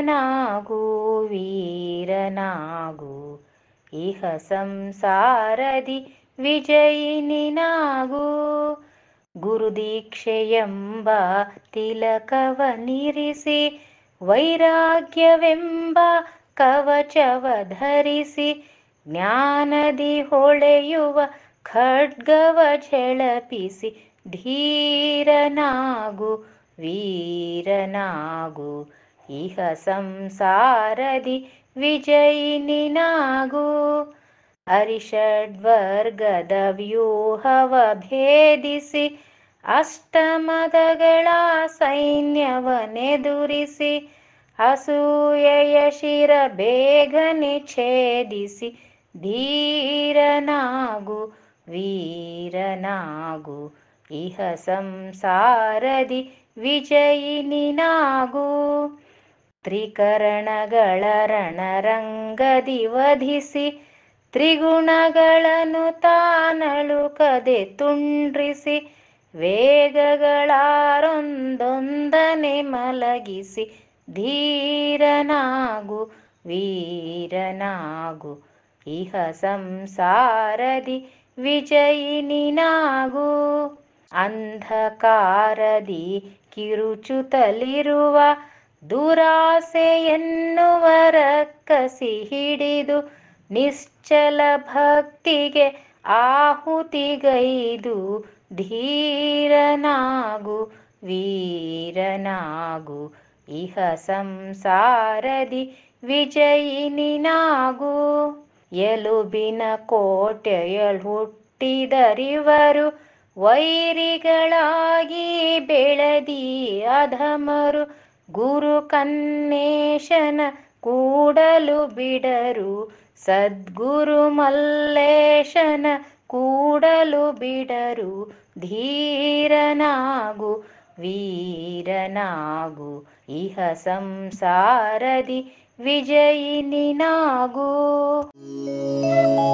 ಧೀರನಾಗು ವೀರನಾಗು ಇಹ ಸಂಸಾರದಿ ವಿಜಯಿನಿನಾಗು ಗುರುದೀಕ್ಷೆಯೆಂಬ ತಿಲಕವನಿರಿಸಿ ವೈರಾಗ್ಯವೆಂಬ ಕವಚವ ಧರಿಸಿ ಜ್ಞಾನದಿ ಹೊಳೆಯುವ ಖಡ್ಗವ ಝಳಪಿಸಿ ಧೀರನಾಗು ವೀರನಾಗು ಇಹ ಸಂಸಾರದಿ ವಿಜಯಿನಿನಾಗು ಅರಿಷಡ್ವರ್ಗದ ವ್ಯೂಹವ ಭೇದಿಸಿ ಅಷ್ಟಮದಗಳ ಸೈನ್ಯವನೆದುರಿಸಿ ಅಸೂಯೆಯ ಶಿರ ಬೇಗನೆ ಛೇದಿಸಿ ಧೀರನಾಗು ವೀರನಾಗು ಇಹ ಸಂಸಾರದಿ ವಿಜಯಿನಿನಾಗು ತ್ರಿಕರಣಗಳ ರಣರಂಗದಿ ವಧಿಸಿ ತ್ರಿಗುಣಗಳನ್ನು ತಾನಳುಕದೆ ತುಂಡ್ರಿಸಿ ವೇಗಗಳಾರೊಂದೊಂದನೆ ಮಲಗಿಸಿ ಧೀರನಾಗು ವೀರನಾಗು ಇಹ ಸಂಸಾರದಿ ವಿಜಯಿನಿನಾಗು ಅಂಧಕಾರದಿ ಕಿರುಚುತ್ತಲಿರುವ ದುರಾಸೆ ಎನ್ನುವ ರಕ್ಕಸಿ ಹಿಡಿದು ನಿಶ್ಚಲ ಭಕ್ತಿಗೆ ಆಹುತಿಗೈದು ಧೀರನಾಗು ವೀರನಾಗು ಇಹ ಸಂಸಾರದಿ ವಿಜಯಿನಿನಾಗು ಎಲುಬಿನ ಕೋಟೆಯಲ್ ಹುಟ್ಟಿದರಿವರು ವೈರಿಗಳಾಗಿ ಬೆಳೆದಿ ಅಧಮರು ಗುರು ಕನ್ನೇಶನ ಕೂಡಲು ಬಿಡರು ಸದ್ಗುರು ಮಲ್ಲೇಶನ ಕೂಡಲು ಬಿಡರು ಧೀರನಾಗು ವೀರನಾಗು ಇಹ ಸಂಸಾರದಿ ವಿಜಯಿನಿನಾಗು